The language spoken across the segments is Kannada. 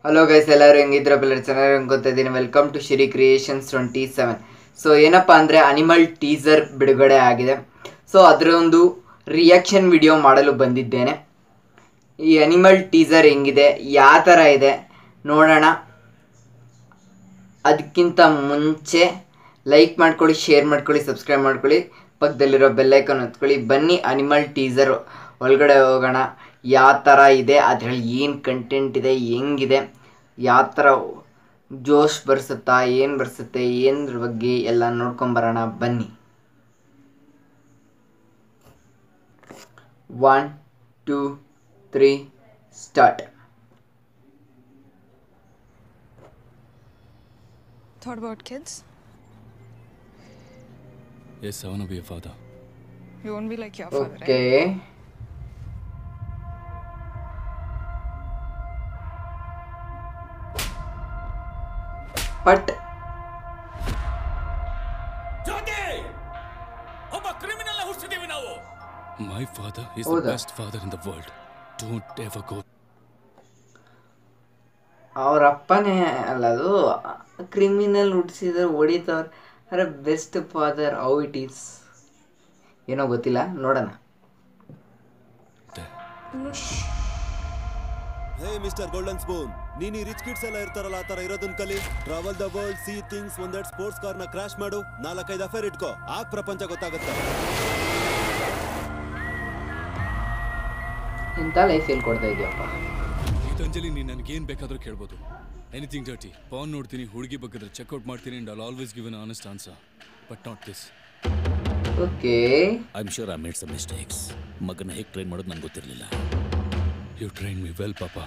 ಹಲೋ ಗೈಸ್ ಎಲ್ಲರೂ ಹೆಂಗಿದ್ರ ಎಲ್ಲರೂ ಚೆನ್ನಾಗಿ ಅನ್ಕೋತಿದ್ದೀನಿ welcome to Shiri creations twenty seven so ಏನಪ್ಪ ಅಂದರೆ ಅನಿಮಲ್ ಟೀಸರ್ ಬಿಡುಗಡೆ ಆಗಿದೆ ಸೊ ಅದರ ಒಂದು ರಿಯಾಕ್ಷನ್ ವಿಡಿಯೋ ಮಾಡಲು ಬಂದಿದ್ದೇನೆ ಈ ಅನಿಮಲ್ ಟೀಸರ್ ಹೆಂಗಿದೆ ಯಾವ ಥರ ಇದೆ ನೋಡೋಣ ಅದಕ್ಕಿಂತ ಮುಂಚೆ ಲೈಕ್ ಮಾಡ್ಕೊಳ್ಳಿ ಶೇರ್ ಮಾಡ್ಕೊಳ್ಳಿ ಸಬ್ಸ್ಕ್ರೈಬ್ ಮಾಡ್ಕೊಳ್ಳಿ ಪಕ್ಕದಲ್ಲಿರೋ ಬೆಲ್ಲೈಕನ್ ಹೊತ್ಕೊಳ್ಳಿ ಬನ್ನಿ ಅನಿಮಲ್ ಟೀಸರ್ ಒಳಗಡೆ ಹೋಗೋಣ ಯಾವ ಥರ ಇದೆ ಅದರಲ್ಲಿ ಏನು ಕಂಟೆಂಟ್ ಇದೆ ಹೆಂಗಿದೆ ಯಾವ ಥರ ಜೋಶ್ ಬರ್ಸುತ್ತಾ ಏನು ಬರ್ಸುತ್ತೆ ಏನದ್ರ ಬಗ್ಗೆ ಎಲ್ಲ ನೋಡ್ಕೊಂಬರೋಣ ಬನ್ನಿ one two three start Thought about kids? Yes, I want to be a father. You won't be like your father, okay right? But My father is ಹೌದಾ? the best father in the world. Don't ever go. ಅವ್ರ ಅಪ್ಪನೇ ಅಲ್ಲ ಅದು ಕ್ರಿಮಿನಲ್ ಹುಟ್ಟಿಸಿದ್ರೆ ಹೊಡಿತವ್ರ ಅರೆ best father how it is ಏನೋ ಗೊತ್ತಿಲ್ಲ ನೋಡೋಣ there. Hey mister golden spoon ನೀನ್ ಈ ರಿಚ್ ಕಿಡ್ಸ್ ಎಲ್ಲ ಇರ್ತಾರಲ್ಲ ಆ ತರ ಇರೋದನ್ ಕಲಿ travel the world see things ಒಂದೆರಡು ಸ್ಪೋರ್ಟ್ಸ್ ಕಾರ್ ನ ಕ್ರಾಶ್ ಮಾಡು ನಾಲ್ಕೈದು ಅಫೇರ್ ಇಟ್ಕೋ ಆಗ ಪ್ರಪಂಚ ಗೊತ್ತಾಗುತ್ತೆ ಇಂಥ ಲೈಫ್ ಎಲ್ಲಿ ಕೊಡ್ತಾ ಇದೆಯಪ್ಪ ಗೀತಾಂಜಲಿ ನೀನು ನನಗೆ ಏನು ಬೇಕಾದರೂ ಕೇಳ್ಬೋದು ಎನಿಥಿಂಗ್ ಡರ್ಟಿ ಪಾನ್ ನೋಡ್ತೀನಿ ಹುಡುಗಿ ಬಗ್ಗದ್ರೆ ಚೆಕ್ಔಟ್ ಮಾಡ್ತೀನಿ and I'll always give an honest answer but not this okay I am sure I made some mistakes ಮಗನ ಹೇಗೆ ಟ್ರೈನ್ ಮಾಡೋದು ನಂಗೆ ಗೊತ್ತಿರಲಿಲ್ಲ ಯು ಟ್ರೈನ್ ಮಿ ವೆಲ್ ಪಾಪ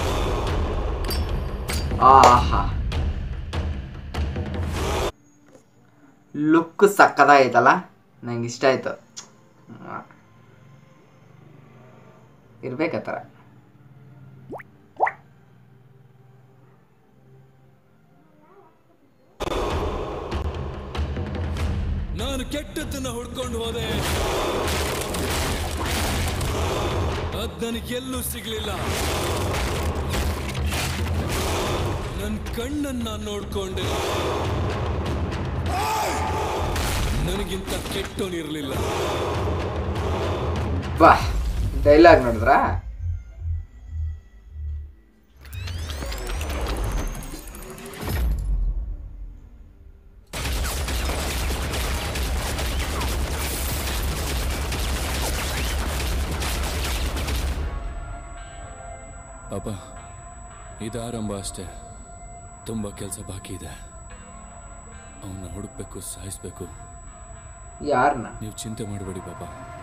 ಆಹಾ ಲುಕ್ ಸಕ್ಕದಾಗೈತಲ್ಲ ನಂಗೆ ಇಷ್ಟ ಆಯ್ತು ಇರ್ಬೇಕ ಥರ ನಾನು ಕೆಟ್ಟದ್ದನ್ನ ಹುಡ್ಕೊಂಡು ಹೋದೆ ಅದ್ ನನಗೆ ಎಲ್ಲೂ ಸಿಗ್ಲಿಲ್ಲ ನನ್ನ ಕಣ್ಣನ್ನ ನೋಡ್ಕೊಂಡೆ ನನಗಿಂತ ಕೆಟ್ಟೋನಿರ್ಲಿಲ್ಲ ಬಾ ಡೈಲಾಗ್ ನೋಡಿದ್ರಾ ಪಾಪ ಇದು ಆರಂಭ ಅಷ್ಟೇ ತುಂಬ ಕೆಲಸ ಬಾಕಿ ಇದೆ ಅವನ್ನ ಹುಡುಕ್ಬೇಕು ಸಾಯಿಸ್ಬೇಕು ಯಾರನ್ನ ನೀವು ಚಿಂತೆ ಮಾಡಬೇಡಿ ಪಾಪ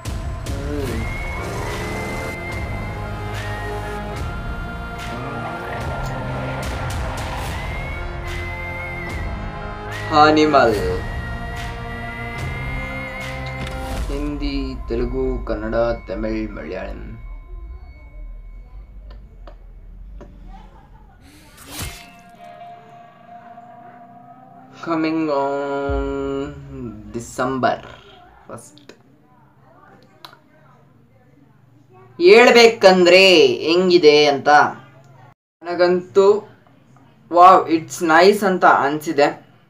animal Hindi Telugu Kannada Tamil Malayalam coming on December first ಹೇಳ್ಬೇಕಂದ್ರೆ ಹೆಂಗಿದೆ ಅಂತ ನನಗಂತೂ ವಾವ್ ಇಟ್ಸ್ ನೈಸ್ ಅಂತ ಅನಿಸಿದೆ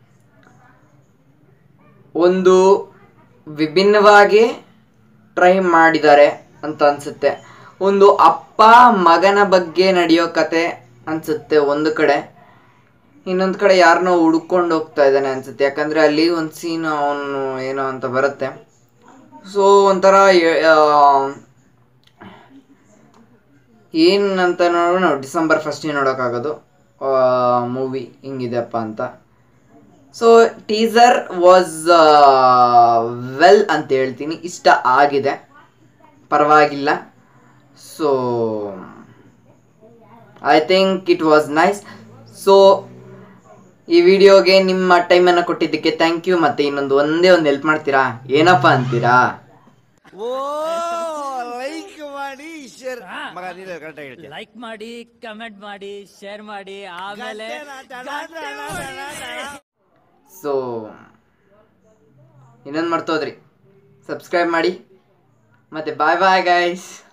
ಒಂದು ವಿಭಿನ್ನವಾಗಿ ಟ್ರೈ ಮಾಡಿದ್ದಾರೆ ಅಂತ ಅನ್ಸುತ್ತೆ ಒಂದು ಅಪ್ಪ ಮಗನ ಬಗ್ಗೆ ನಡೆಯೋ ಕತೆ ಅನ್ಸುತ್ತೆ ಒಂದು ಕಡೆ ಇನ್ನೊಂದು ಕಡೆ ಯಾರನ್ನೋ ಹುಡ್ಕೊಂಡು ಹೋಗ್ತಾ ಇದ್ದಾನೆ ಅನ್ಸುತ್ತೆ ಯಾಕಂದ್ರೆ ಅಲ್ಲಿ ಒಂದು ಸೀನ್ ಅವನು ಏನೋ ಅಂತ ಬರುತ್ತೆ ಸೊ ಒಂಥರ ಎ- ಆ, ಏನಂತ ನೋಡೋಣ ನಾವು ಡಿಸೆಂಬರ್ ಫಸ್ಟಿಗೆ ನೋಡೋಕ್ಕಾಗೋದು ಮೂವಿ ಹಿಂಗಿದೆಪ್ಪ ಅಂತ ಸೊ ಟೀಸರ್ ವಾಸ್ ವೆಲ್ ಅಂತ ಹೇಳ್ತೀನಿ ಇಷ್ಟ ಆಗಿದೆ ಪರವಾಗಿಲ್ಲ so I think it was nice so ಈ ವಿಡಿಯೋಗೆ ನಿಮ್ಮ ಟೈಮನ್ನು ಕೊಟ್ಟಿದ್ದಕ್ಕೆ ಥ್ಯಾಂಕ್ ಯು ಮತ್ತೆ ಇನ್ನೊಂದು ಒಂದೇ ಒಂದು ಹೆಲ್ಪ್ ಮಾಡ್ತೀರಾ ಏನಪ್ಪ ಅಂತೀರಾ ಓ ಲೈಕ್ ಮಾಡಿ ಶೇರ್ ಮಗ ನೀನು ಕರೆಕ್ಟಾಗಿ ಹೇಳ್ತೀಯ ಲೈಕ್ ಮಾಡಿ ಕಮೆಂಟ್ ಮಾಡಿ ಶೇರ್ ಮಾಡಿ ಆಮೇಲೆ ಸೊ ಇನ್ನೊಂದು ಮರ್ತೋದ್ರಿ ಸಬ್ಸ್ಕ್ರೈಬ್ ಮಾಡಿ ಮತ್ತೆ ಬಾಯ್ ಬಾಯ್ ಗೈಸ್